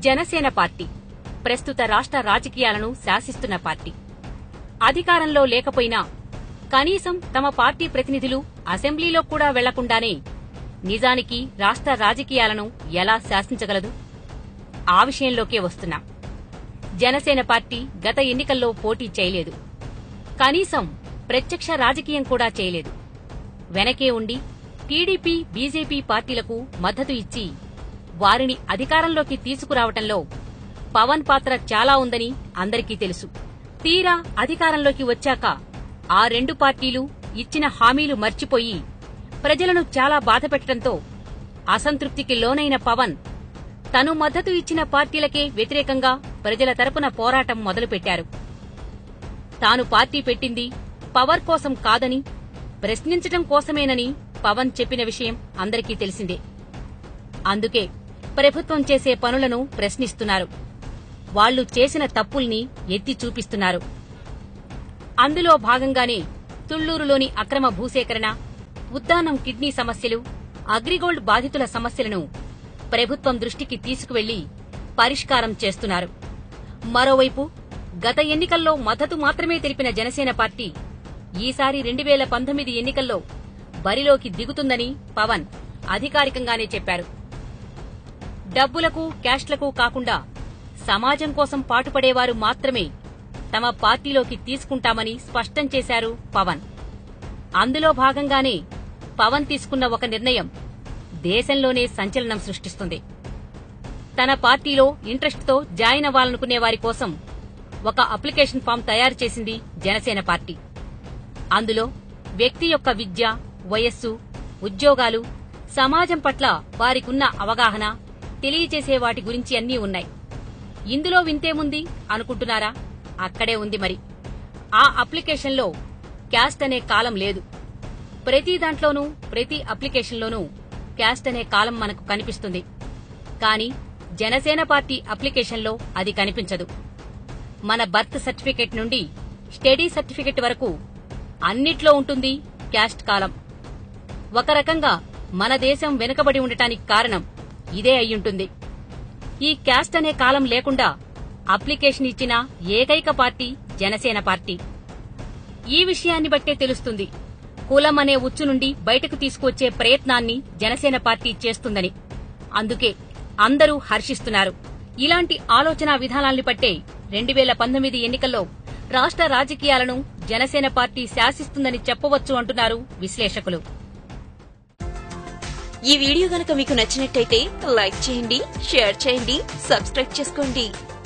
Janasena party ప్రస్తుత రాష్ట్ర రాజకీయాలను శాసిస్తున్న పార్టీ అధికారంలో లేకపోయినా కనీసం తమ పార్టీ ప్రతినిధులు అసెంబ్లీలో కూడా వెళ్లకుండానే నిజానికి రాష్ట్ర రాజకీయాలను ఎలా శాసించగలదు ఆ విషయంలోకే వస్తున్నాం జనసేన పార్టీ గత ఎన్నికల్లో పోటీ చేయలేదు కనీసం ప్రత్యక్ష రాజకీయం కూడా చేయలేదు వెనకే ఉండి టీడీపీ బీజేపీ పార్టీలకు మద్దతు ఇచ్చి వారిని అధికారంలోకి తీసుకురావటంలో పవన్ పాత్ర చాలా ఉందని అందరికీ తెలుసు తీరా అధికారంలోకి వచ్చాక ఆ రెండు పార్టీలు ఇచ్చిన హామీలు మర్చిపోయి ప్రజలను చాలా బాధపెట్టడంతో అసంతృప్తికి లోనైన పవన్ తను మద్దతు ఇచ్చిన పార్టీలకే వ్యతిరేకంగా ప్రజల తరపున పోరాటం మొదలుపెట్టారు తాను పార్టీ పెట్టింది పవర్ కోసం కాదని ప్రశ్నించటం కోసమేనని పవన్ చెప్పిన విషయం అందరికీ తెలిసిందే అందుకే ప్రభుత్వం చేసే పనులను ప్రశ్నిస్తున్నారు వాళ్లు చేసిన తప్పుల్ని ఎత్తి చూపిస్తున్నారు అందులో భాగంగానే తుళ్లూరులోని అక్రమ భూసేకరణ ఉద్దానం కిడ్నీ సమస్యలు అగ్రిగోల్డ్ బాధితుల సమస్యలను ప్రభుత్వం దృష్టికి తీసుకువెళ్లి పరిష్కారం చేస్తున్నారు మరోవైపు గత ఎన్నికల్లో మద్దతు మాత్రమే తెలిపిన జనసేన పార్టీ ఈసారి రెండు వేల పంతొమ్మిది ఎన్నికల్లో బరిలోకి దిగుతుందని పవన్ అధికారికంగానే చెప్పారు డబ్బులకు క్యాష్లకు కాకుండా సమాజం కోసం పాటుపడేవారు మాత్రమే తమ పార్టీలోకి తీసుకుంటామని స్పష్టం చేశారు పవన్ అందులో భాగంగానే పవన్ తీసుకున్న ఒక నిర్ణయం దేశంలోనే సంచలనం సృష్టిస్తుంది తన పార్టీలో ఇంట్రెస్ట్తో జాయిన్ అవ్వాలనుకునే వారి కోసం ఒక అప్లికేషన్ ఫామ్ తయారు చేసింది జనసేన పార్టీ అందులో వ్యక్తి యొక్క విద్య వయస్సు ఉద్యోగాలు సమాజం పట్ల వారికున్న అవగాహన తెలియచేసే వాటి గురించి అన్నీ ఉన్నాయి ఇందులో వింతేముంది అనుకుంటున్నారా అక్కడే ఉంది మరి ఆ అప్లికేషన్లో క్యాస్ట్ అనే కాలం లేదు ప్రతి దాంట్లోనూ ప్రతి అప్లికేషన్లోనూ క్యాస్ట్ అనే కాలం మనకు కనిపిస్తుంది కానీ జనసేన పార్టీ అప్లికేషన్లో అది కనిపించదు మన బర్త్ సర్టిఫికెట్ నుండి స్టడీ సర్టిఫికెట్ వరకు అన్నిట్లో ఉంటుంది క్యాస్ట్ కాలం ఒక రకంగా మన దేశం వెనుకబడి ఉండటానికి కారణం ఇదే అయ్యుంటుంది ఈ క్యాస్ట్ అనే కాలం లేకుండా అప్లికేషన్ ఇచ్చిన ఏకైక పార్టీ జనసేన పార్టీ ఈ విషయాన్ని బట్టే తెలుస్తుంది కులం అనే ఉచ్చు నుండి బయటకు తీసుకువచ్చే ప్రయత్నాన్ని జనసేన పార్టీ చేస్తుందని అందుకే అందరూ హర్షిస్తున్నారు ఇలాంటి ఆలోచనా విధానాల్ని పట్టే రెండు వేల పంతొమ్మిది ఎన్నికల్లో రాష్ట్ర రాజకీయాలను జనసేన పార్టీ శాసిస్తుందని చెప్పవచ్చు అంటున్నారు విశ్లేషకులు ఈ వీడియో గనక మీకు నచ్చినట్టయితే లైక్ చేయండి షేర్ చేయండి సబ్స్క్రైబ్ చేసుకోండి